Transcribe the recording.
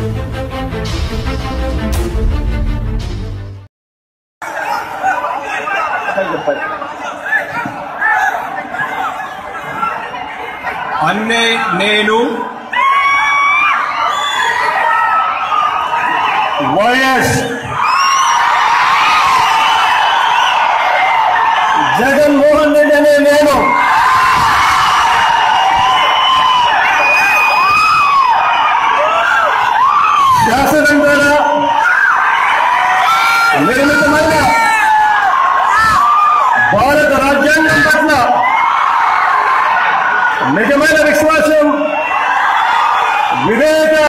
అన్నే నేను వైఎస్ జగన్మోహన్ రెడ్డి అనే నేను శాసనం ద్వారా నిర్మితమైన భారత రాజ్యాంగం పట్ల నిజమైన విశ్వాసం వివేక